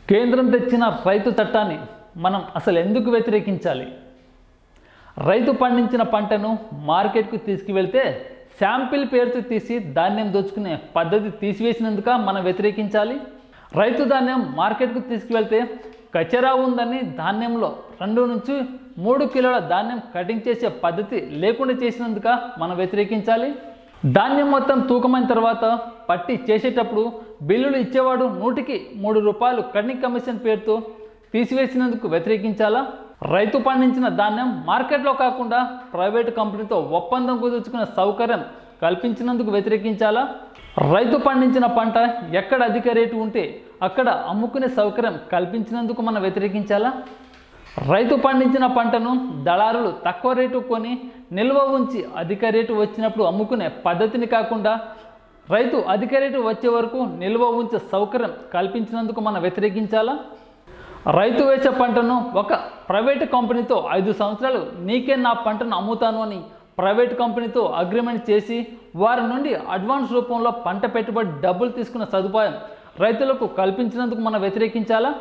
కేంద్రం తెచ్చిన రైతు చట్టాన్ని మనం అసలు ఎందుకు వ్యతిరేకించాలి రైతు పండించిన పంటను మార్కెట్కు తీసుకువెళ్తే శాంపిల్ పేరుతో తీసి ధాన్యం దోచుకునే పద్ధతి తీసివేసినందుక మనం వ్యతిరేకించాలి రైతు ధాన్యం మార్కెట్కు తీసుకువెళ్తే కచరా ఉందని ధాన్యంలో రెండు నుంచి మూడు కిలోల ధాన్యం కటింగ్ చేసే పద్ధతి లేకుండా చేసినందుక మనం వ్యతిరేకించాలి ధాన్యం మొత్తం తూకమైన తర్వాత పట్టి చేసేటప్పుడు బిల్లులు ఇచ్చేవాడు నూటికి మూడు రూపాయలు కటింగ్ కమిషన్ పేరుతో తీసివేసినందుకు వ్యతిరేకించాలా రైతు పండించిన ధాన్యం మార్కెట్లో కాకుండా ప్రైవేటు కంపెనీతో ఒప్పందం కుదుర్చుకునే సౌకర్యం కల్పించినందుకు వ్యతిరేకించాలా రైతు పండించిన పంట ఎక్కడ అధిక రేటు ఉంటే అక్కడ అమ్ముకునే సౌకర్యం కల్పించినందుకు మనం వ్యతిరేకించాలా రైతు పండించిన పంటను దళారులు తక్కువ రేటు కొని నిల్వ ఉంచి అధిక రేటు వచ్చినప్పుడు అమ్ముకునే పద్ధతిని కాకుండా రైతు అధిక రేటు వచ్చే వరకు నిల్వ ఉంచే సౌకర్యం కల్పించినందుకు మనం వ్యతిరేకించాలా రైతు వేసే పంటను ఒక ప్రైవేటు కంపెనీతో ఐదు సంవత్సరాలు నీకే నా పంటను అమ్ముతాను అని ప్రైవేట్ కంపెనీతో అగ్రిమెంట్ చేసి వారి నుండి అడ్వాన్స్ రూపంలో పంట పెట్టుబడి డబ్బులు తీసుకున్న సదుపాయం రైతులకు కల్పించినందుకు మనం వ్యతిరేకించాలా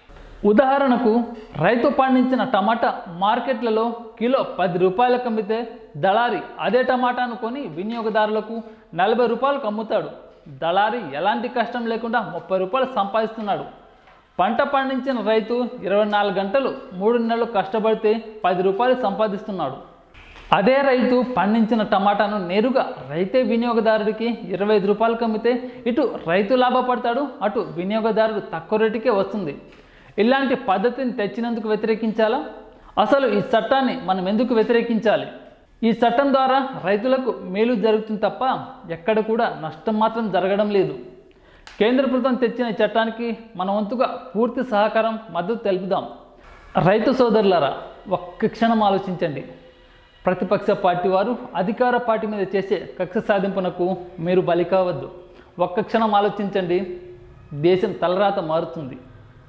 ఉదాహరణకు రైతు పండించిన టమాటా మార్కెట్లలో కిలో పది రూపాయలకు అమ్మితే దళారి అదే టమాటాను కొని వినియోగదారులకు నలభై రూపాయలకు అమ్ముతాడు దళారి ఎలాంటి కష్టం లేకుండా ముప్పై రూపాయలు సంపాదిస్తున్నాడు పంట పండించిన రైతు ఇరవై నాలుగు గంటలు మూడు నెలలు కష్టపడితే పది రూపాయలు సంపాదిస్తున్నాడు అదే రైతు పండించిన టమాటాను నేరుగా రైతే వినియోగదారుడికి ఇరవై ఐదు రూపాయలకు అమ్మితే ఇటు రైతు లాభపడతాడు అటు వినియోగదారుడు తక్కువ రేటుకే వస్తుంది ఇలాంటి పద్ధతిని తెచ్చినందుకు వ్యతిరేకించాలా అసలు ఈ చట్టాన్ని మనం ఎందుకు వ్యతిరేకించాలి ఈ చట్టం ద్వారా రైతులకు మేలు జరుగుతుంది తప్ప ఎక్కడ కూడా నష్టం మాత్రం జరగడం లేదు కేంద్ర ప్రభుత్వం తెచ్చిన ఈ చట్టానికి మన వంతుగా పూర్తి సహకారం మద్దతు తెలుపుదాం రైతు సోదరులారా ఒక్క క్షణం ఆలోచించండి ప్రతిపక్ష పార్టీ వారు అధికార పార్టీ మీద చేసే కక్ష సాధింపునకు మీరు బలి కావద్దు ఒక్క క్షణం ఆలోచించండి దేశం తలరాత మారుతుంది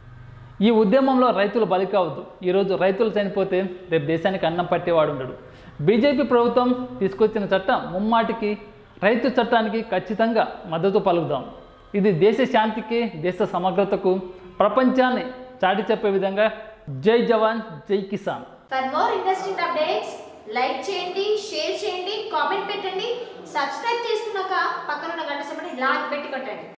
ఈ ఉద్యమంలో రైతులు బలి కావద్దు ఈరోజు రైతులు చనిపోతే రేపు దేశానికి అన్నం పట్టేవాడు ఉండడు బీజేపీ ప్రభుత్వం తీసుకొచ్చిన చట్టం ముమ్మాటికి రైతు చట్టానికి ఖచ్చితంగా మద్దతు పలుకుదాం ఇది దేశ శాంతికి దేశ సమగ్రతకు ప్రపంచాన్ని చాటి చెప్పే విధంగా జై జవాన్ జై కిసాన్ for more interesting updates like చేయండి షేర్ చేయండి కామెంట్ పెట్టండి సబ్స్క్రైబ్ చేసుకున్నాక పక్కన ఉన్న గంట సమయం లాగ్ పెట్టి కొట్టండి